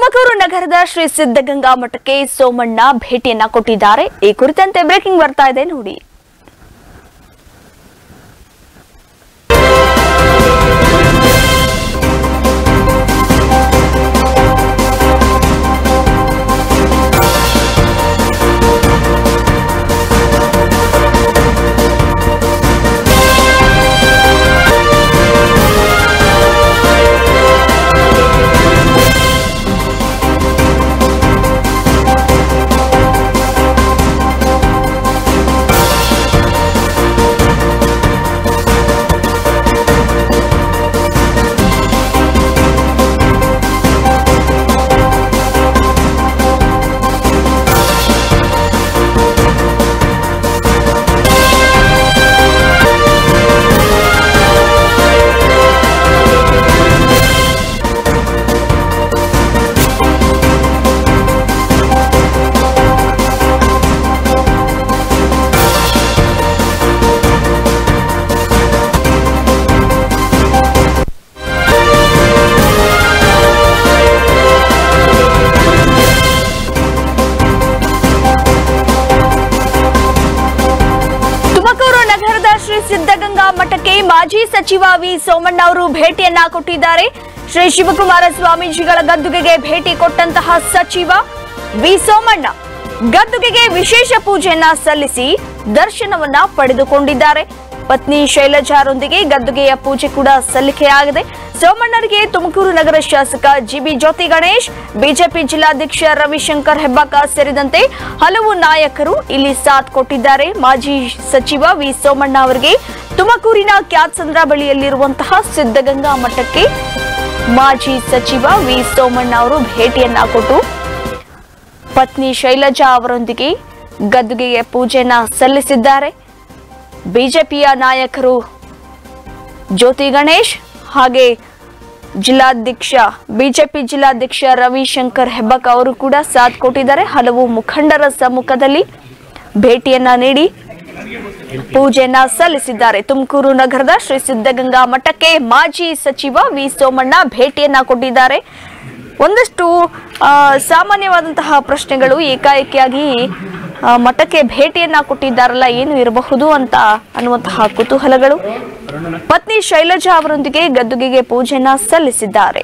ತುಮಕೂರು ನಗರದ ಶ್ರೀ ಸಿದ್ಧಗಂಗಾ ಮಠಕ್ಕೆ ಸೋಮಣ್ಣ ಭೇಟಿಯನ್ನ ಕೊಟ್ಟಿದ್ದಾರೆ ಈ ಕುರಿತಂತೆ ಬ್ರೇಕಿಂಗ್ ಬರ್ತಾ ಇದೆ ನೋಡಿ ತುಮಕೂರು ನಗರದ ಶ್ರೀ ಸಿದ್ಧಗಂಗಾ ಮಠಕ್ಕೆ ಮಾಜಿ ಸಚಿವ ವಿ ಸೋಮಣ್ಣ ಅವರು ಭೇಟಿಯನ್ನ ಕೊಟ್ಟಿದ್ದಾರೆ ಶ್ರೀ ಶಿವಕುಮಾರ ಸ್ವಾಮೀಜಿಗಳ ಗದ್ದುಗೆಗೆ ಭೇಟಿ ಕೊಟ್ಟಂತಹ ಸಚಿವ ವಿ ಸೋಮಣ್ಣ ಗದ್ದುಗೆಗೆ ವಿಶೇಷ ಪೂಜೆಯನ್ನ ಸಲ್ಲಿಸಿ ದರ್ಶನವನ್ನ ಪಡೆದುಕೊಂಡಿದ್ದಾರೆ ಪತ್ನಿ ಶೈಲಜಾರೊಂದಿಗೆ ಗದ್ದುಗೆಯ ಪೂಜೆ ಕೂಡ ಸಲ್ಲಿಕೆಯಾಗಿದೆ ಸೋಮಣ್ಣರಿಗೆ ತುಮಕೂರು ನಗರ ಶಾಸಕ ಜಿಬಿ ಜ್ಯೋತಿ ಗಣೇಶ್ ಬಿಜೆಪಿ ಜಿಲ್ಲಾಧ್ಯಕ್ಷ ರವಿಶಂಕರ್ ಹೆಬ್ಬಾಕ ಸೇರಿದಂತೆ ಹಲವು ನಾಯಕರು ಇಲ್ಲಿ ಸಾಥ್ ಕೊಟ್ಟಿದ್ದಾರೆ ಮಾಜಿ ಸಚಿವ ವಿ ಸೋಮಣ್ಣ ಅವರಿಗೆ ತುಮಕೂರಿನ ಕ್ಯಾತ್ಸಂದ್ರ ಬಳಿಯಲ್ಲಿರುವಂತಹ ಸಿದ್ಧಗಂಗಾ ಮಠಕ್ಕೆ ಮಾಜಿ ಸಚಿವ ವಿ ಸೋಮಣ್ಣ ಅವರು ಭೇಟಿಯನ್ನ ಕೊಟ್ಟು ಪತ್ನಿ ಶೈಲಜಾ ಅವರೊಂದಿಗೆ ಗದ್ದುಗೆಗೆ ಪೂಜೆಯನ್ನ ಸಲ್ಲಿಸಿದ್ದಾರೆ ಬಿಜೆಪಿಯ ನಾಯಕರು ಜ್ಯೋತಿ ಗಣೇಶ್ ಹಾಗೆ ಜಿಲ್ಲಾಧ್ಯಕ್ಷ ಬಿಜೆಪಿ ಜಿಲ್ಲಾಧ್ಯಕ್ಷ ರವಿಶಂಕರ್ ಹೆಬ್ಬಕ್ ಅವರು ಕೂಡ ಸಾಥ್ ಕೊಟ್ಟಿದ್ದಾರೆ ಹಲವು ಮುಖಂಡರ ಸಮ್ಮುಖದಲ್ಲಿ ಭೇಟಿಯನ್ನ ನೀಡಿ ಪೂಜೆಯನ್ನ ಸಲ್ಲಿಸಿದ್ದಾರೆ ತುಮಕೂರು ನಗರದ ಶ್ರೀ ಸಿದ್ಧಗಂಗಾ ಮಠಕ್ಕೆ ಮಾಜಿ ಸಚಿವ ವಿ ಸೋಮಣ್ಣ ಭೇಟಿಯನ್ನ ಕೊಟ್ಟಿದ್ದಾರೆ ಒಂದಷ್ಟು ಆ, ಸಾಮಾನ್ಯವಾದಂತಹ ಪ್ರಶ್ನೆಗಳು ಏಕಾಏಕಿಯಾಗಿ ಆ, ಮಠಕ್ಕೆ ಭೇಟಿಯನ್ನ ಕೊಟ್ಟಿದ್ದಾರಲ್ಲ ಏನು ಇರಬಹುದು ಅಂತ ಅನ್ನುವಂತಹ ಕುತೂಹಲಗಳು ಪತ್ನಿ ಶೈಲಜಾ ಅವರೊಂದಿಗೆ ಗದ್ದುಗೆಗೆ ಪೂಜೆಯನ್ನ ಸಲ್ಲಿಸಿದ್ದಾರೆ